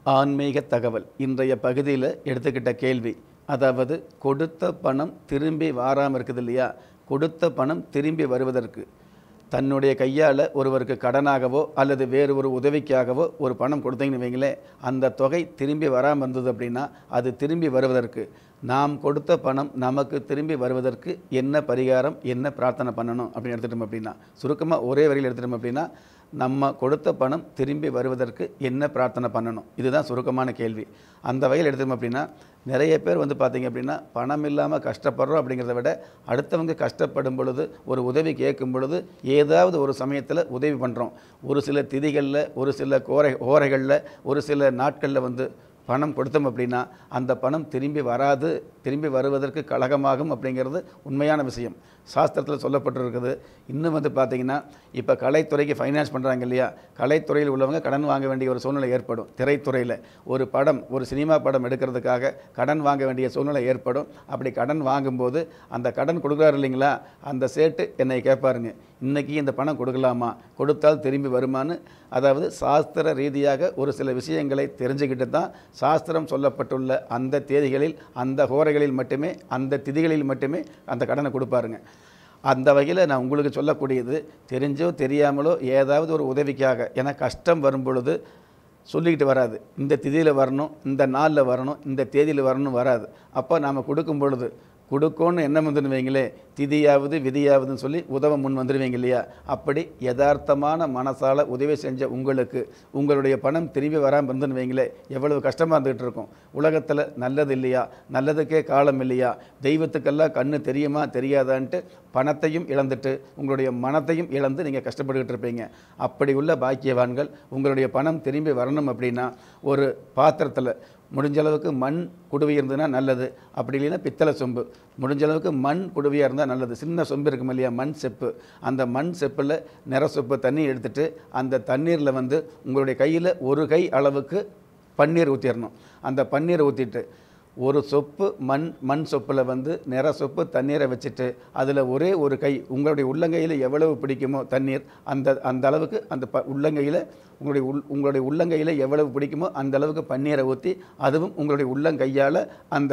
ஆன்மீக தகவல் இன்றைய பகுதியில் எடுத்துக்கிட்ட கேள்வி அதாவது கொடுத்த பணம் திரும்பி வாராமல் இருக்குது இல்லையா கொடுத்த பணம் திரும்பி வருவதற்கு தன்னுடைய கையால் ஒருவருக்கு கடனாகவோ அல்லது வேறு ஒரு உதவிக்காகவோ ஒரு பணம் கொடுத்தீங்கன்னு வைங்களேன் அந்த தொகை திரும்பி வராமல் இருந்தது அப்படின்னா அது திரும்பி வருவதற்கு நாம் கொடுத்த பணம் நமக்கு திரும்பி வருவதற்கு என்ன பரிகாரம் என்ன பிரார்த்தனை பண்ணணும் அப்படின்னு எடுத்துட்டோம் அப்படின்னா சுருக்கமாக ஒரே வரியில் எடுத்துட்டோம் அப்படின்னா நம்ம கொடுத்த பணம் திரும்பி வருவதற்கு என்ன பிரார்த்தனை பண்ணணும் இதுதான் சுருக்கமான கேள்வி அந்த வகையில் எடுத்தோம் அப்படின்னா நிறைய பேர் வந்து பார்த்திங்க அப்படின்னா பணம் இல்லாமல் கஷ்டப்படுறோம் அப்படிங்கிறத விட அடுத்தவங்க கஷ்டப்படும் பொழுது ஒரு உதவி கேட்கும் பொழுது ஏதாவது ஒரு சமயத்தில் உதவி பண்ணுறோம் ஒரு சில திதிகளில் ஒரு சில கோரை ஓரைகளில் ஒரு சில நாட்களில் வந்து பணம் கொடுத்தோம் அப்படின்னா அந்த பணம் திரும்பி வராது திரும்பி வருவதற்கு கழகமாகும் அப்படிங்கிறது உண்மையான விஷயம் சாஸ்திரத்தில் சொல்லப்பட்டிருக்குது இன்னும் வந்து பார்த்திங்கன்னா இப்போ கலைத்துறைக்கு ஃபைனான்ஸ் பண்ணுறாங்க இல்லையா கலைத்துறையில் உள்ளவங்க கடன் வாங்க வேண்டிய ஒரு சூழ்நிலை ஏற்படும் திரைத்துறையில் ஒரு படம் ஒரு சினிமா படம் எடுக்கிறதுக்காக கடன் வாங்க வேண்டிய சூழ்நிலை ஏற்படும் அப்படி கடன் வாங்கும்போது அந்த கடன் கொடுக்குறாரு இல்லைங்களா அந்த சேட்டு என்னை கேட்பாருங்க இன்றைக்கி இந்த பணம் கொடுக்கலாமா கொடுத்தால் திரும்பி வருமான்னு அதாவது சாஸ்திர ரீதியாக ஒரு சில விஷயங்களை தெரிஞ்சுக்கிட்டு தான் சாஸ்திரம் சொல்லப்பட்டுள்ள அந்த தேதிகளில் அந்த ஹோரைகளில் மட்டுமே அந்த திதிகளில் மட்டுமே அந்த கடனை கொடுப்பாருங்க அந்த வகையில் நான் உங்களுக்கு சொல்லக்கூடியது தெரிஞ்சோ தெரியாமலோ ஏதாவது ஒரு உதவிக்காக ஏன்னா கஷ்டம் வரும் பொழுது சொல்லிக்கிட்டு வராது இந்த திதியில் வரணும் இந்த நாளில் வரணும் இந்த தேதியில் வரணும் வராது அப்போ நாம் கொடுக்கும் பொழுது கொடுக்கோன்னு எண்ணம் வந்துன்னு வைங்களே திதியாவது விதியாவதுன்னு சொல்லி உதவ முன் வந்துடுவீங்க இல்லையா அப்படி யதார்த்தமான மனசால் உதவி செஞ்ச உங்களுக்கு உங்களுடைய பணம் திரும்பி வராமல் இருந்துன்னு வைங்களே எவ்வளவு கஷ்டமாக இருந்துகிட்டு இருக்கும் உலகத்தில் நல்லது இல்லையா நல்லதுக்கே காலம் இல்லையா தெய்வத்துக்கெல்லாம் கண்ணு தெரியுமா தெரியாதான்ட்டு பணத்தையும் இழந்துட்டு உங்களுடைய மனத்தையும் இழந்து நீங்கள் கஷ்டப்பட்டுக்கிட்டு இருப்பீங்க அப்படி உள்ள பாக்கியவான்கள் உங்களுடைய பணம் திரும்பி வரணும் அப்படின்னா ஒரு பாத்திரத்தில் முடிஞ்ச அளவுக்கு மண் குடுவை இருந்ததுன்னா நல்லது அப்படி இல்லைன்னா பித்தளை சொம்பு முடிஞ்ச அளவுக்கு மண் குடுவையாக இருந்தால் நல்லது சின்ன சொம்பு இருக்கும் இல்லையா மண் செப்பு அந்த மண் செப்பில் நிற சொப்பு தண்ணி எடுத்துட்டு அந்த தண்ணீரில் வந்து உங்களுடைய கையில் ஒரு கை அளவுக்கு பன்னீர் ஊற்றிடணும் அந்த பன்னீரை ஊற்றிட்டு ஒரு சொப்பு மண் மண் சொப்பில் வந்து நிற சொப்பு தண்ணீரை வச்சுட்டு அதில் ஒரே ஒரு கை உங்களுடைய உள்ளங்கையில் எவ்வளவு பிடிக்குமோ தண்ணீர் அந்த அந்த அளவுக்கு அந்த ப உள்ளங்கையில் உங்களுடைய உள் உங்களுடைய உள்ளங்கையில் எவ்வளவு பிடிக்குமோ அந்த அளவுக்கு பன்னீரை ஊற்றி அதுவும் உங்களுடைய உள்ளங்கையால் அந்த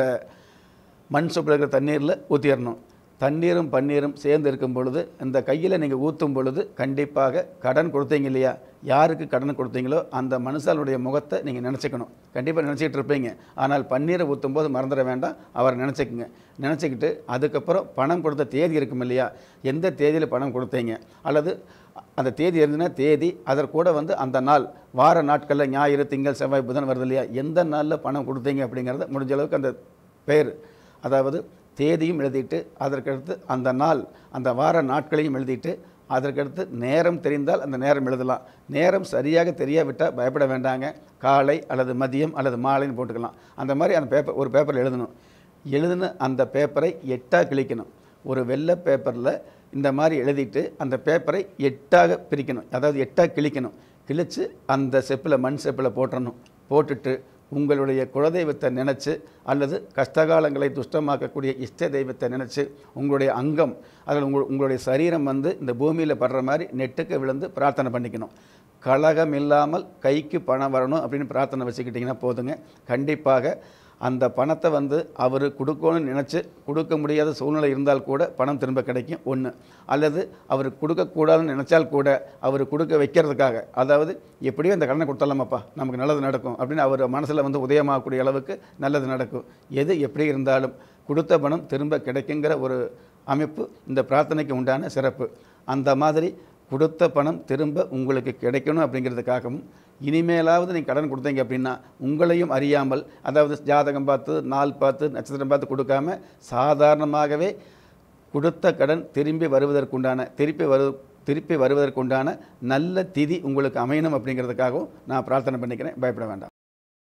மண் சொப்பில் இருக்கிற தண்ணீரில் ஊற்றிடணும் தண்ணீரும் பன்னீரும் சேர்ந்து இருக்கும் பொழுது இந்த கையில் நீங்கள் ஊற்றும் பொழுது கண்டிப்பாக கடன் கொடுத்தீங்க இல்லையா யாருக்கு கடன் கொடுத்தீங்களோ அந்த மனுஷாலுடைய முகத்தை நீங்கள் நினச்சிக்கணும் கண்டிப்பாக நினச்சிக்கிட்டு இருப்பீங்க ஆனால் பன்னீரை ஊற்றும் போது மறந்துட வேண்டாம் அவரை நினச்சிக்கங்க நினச்சிக்கிட்டு அதுக்கப்புறம் பணம் கொடுத்த தேதி இருக்கும் இல்லையா எந்த தேதியில் பணம் கொடுத்தீங்க அல்லது அந்த தேதி இருந்துன்னா தேதி அதற்கூட வந்து அந்த நாள் வார நாட்களில் ஞாயிறு திங்கள் செவ்வாய் புதன் வருது இல்லையா எந்த நாளில் பணம் கொடுத்தீங்க அப்படிங்கிறத முடிஞ்ச அளவுக்கு அந்த பெயர் அதாவது தேதியும் எழுதிட்டு அதற்கடுத்து அந்த நாள் அந்த வார நாட்களையும் எழுதிட்டு அதற்கடுத்து நேரம் தெரிந்தால் அந்த நேரம் எழுதலாம் நேரம் சரியாக தெரியாவிட்டால் பயப்பட வேண்டாங்க காலை அல்லது மதியம் அல்லது மாலைன்னு போட்டுக்கலாம் அந்த மாதிரி அந்த பேப்பர் ஒரு பேப்பரில் எழுதணும் எழுதின அந்த பேப்பரை எட்டாக கிழிக்கணும் ஒரு வெள்ளை பேப்பரில் இந்த மாதிரி எழுதிட்டு அந்த பேப்பரை எட்டாக பிரிக்கணும் அதாவது எட்டாக கிழிக்கணும் கிழித்து அந்த செப்பில் மண் செப்பில் போட்டுறணும் போட்டுட்டு உங்களுடைய குலதெய்வத்தை நினச்சி அல்லது கஷ்டகாலங்களை துஷ்டமாக்கக்கூடிய இஷ்ட தெய்வத்தை நினச்சி உங்களுடைய அங்கம் அதில் உங்கள் உங்களுடைய சரீரம் வந்து இந்த பூமியில் படுற மாதிரி நெட்டுக்கு விழுந்து பிரார்த்தனை பண்ணிக்கணும் கலகம் இல்லாமல் கைக்கு பணம் வரணும் அப்படின்னு பிரார்த்தனை வச்சுக்கிட்டிங்கன்னா போதுங்க கண்டிப்பாக அந்த பணத்தை வந்து அவர் கொடுக்கணும்னு நினச்சி கொடுக்க முடியாத சூழ்நிலை இருந்தால் கூட பணம் திரும்ப கிடைக்கும் ஒன்று அல்லது அவர் கொடுக்கக்கூடாதுன்னு நினச்சால் கூட அவர் கொடுக்க வைக்கிறதுக்காக அதாவது எப்படியோ இந்த கடனை கொடுத்தலாமாப்பா நமக்கு நல்லது நடக்கும் அப்படின்னு அவர் மனசில் வந்து உதயமாகக்கூடிய அளவுக்கு நல்லது நடக்கும் எது எப்படி இருந்தாலும் கொடுத்த பணம் திரும்ப கிடைக்குங்கிற ஒரு அமைப்பு இந்த பிரார்த்தனைக்கு உண்டான சிறப்பு அந்த மாதிரி கொடுத்த பணம் திரும்ப உங்களுக்கு கிடைக்கணும் அப்படிங்கிறதுக்காகவும் இனிமேலாவது நீங்கள் கடன் கொடுத்தீங்க அப்படின்னா உங்களையும் அறியாமல் அதாவது ஜாதகம் பார்த்து நாள் பார்த்து நட்சத்திரம் பார்த்து கொடுக்காம சாதாரணமாகவே கொடுத்த கடன் திரும்பி வருவதற்குண்டான திருப்பி வரு திருப்பி வருவதற்குண்டான நல்ல திதி உங்களுக்கு அமையணும் அப்படிங்கிறதுக்காகவும் நான் பிரார்த்தனை பண்ணிக்கிறேன் பயப்பட வேண்டாம்